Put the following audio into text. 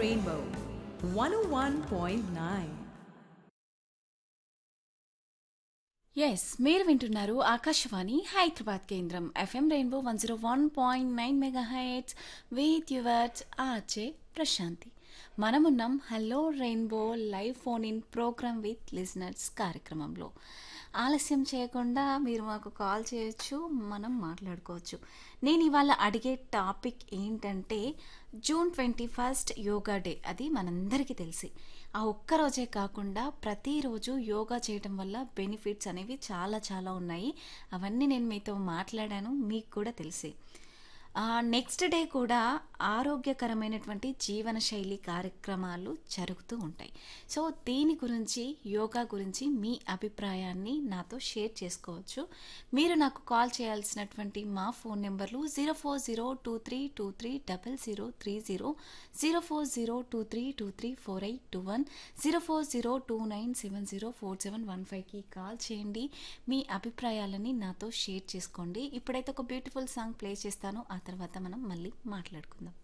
Rainbow 101.9. Yes మీరు వింటున్నారు ఆకాశవాణి హైదరాబాద్ కేంద్రం F M rainbow one zero one point nine mega heights with yours RJ Prashanthi మనమున్నాం hello rainbow live phone in programme with listeners కార్యక్రమంలో ఆలస్యం చేయకుండా మీరు మాకు కాల్ చేయొచ్చు మనం మాట్లాడుకోవచ్చు నేను ఇవాళ అడిగే టాపిక్ ఏంటంటే June twenty first yoga day అది మనందరికీ తెలిసి ఆ ఒక్క రోజే కాకుండా ప్రతిరోజు యోగా చేయడం వల్ల బెనిఫిట్స్ అనేవి చాలా చాలా ఉన్నాయి అవన్నీ నేను మీతో మాట్లాడాను మీకు కూడా తెలిసి నెక్స్ట్ డే కూడా ఆరోగ్యకరమైనటువంటి జీవన శైలి కార్యక్రమాలు జరుగుతూ ఉంటాయి సో దీని గురించి యోగా గురించి మీ అభిప్రాయాన్ని నాతో షేర్ చేసుకోవచ్చు మీరు నాకు కాల్ చేయాల్సినటువంటి మా ఫోన్ నెంబర్లు zero four zero two three two three double zero three zero zero four zero two three two three four eight two one zero four zero two nine seven zero four seven one ఫైవ్కి call చేయండి మీ అభిప్రాయాలని నాతో share చేసుకోండి ఇప్పుడైతే ఒక beautiful song play చేస్తాను ఆ తర్వాత మనం మళ్ళీ మాట్లాడుకుందాం